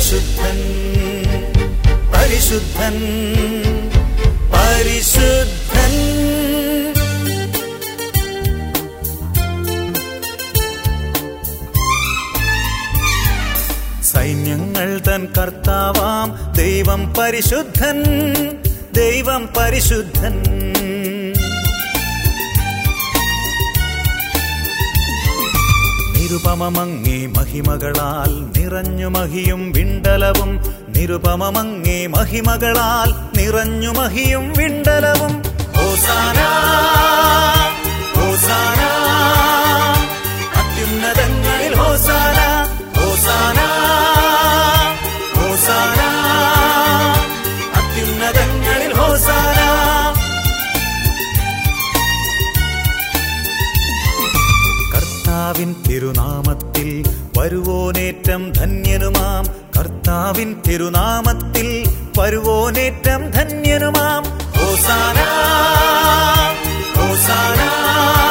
പരിശുദ്ധൻ പരിശുദ്ധൻ പരിശുദ്ധൻ സൈന്യങ്ങൾ തൻ കർത്താവാം ദൈവം പരിശുദ്ധൻ ദൈവം പരിശുദ്ധൻ നിരുപമമങ്ങേ മഹിമകളാൽ നിറഞ്ഞു മഹിയും വിണ്ടലവും നിരുപമമങ്ങേ മഹിമകളാൽ നിറഞ്ഞു മഹിയും വിണ്ടലവും ഹോസാന ഹോസാന അത്യുന്നതങ്ങളിൽ ഹോസാന ഹോസാന ഹോസാന അത്യുന്നതങ്ങളിൽ ഹോസാന കർത്താവിൻ തിരുനാമത്തിൽ വരുവോനേറ്റം ധന്യനുമാം കർത്താവിൻ തിരുനാമത്തിൽ വരുവോനേറ്റം ധന്യനുമാം ഹോസാന ഹോസാന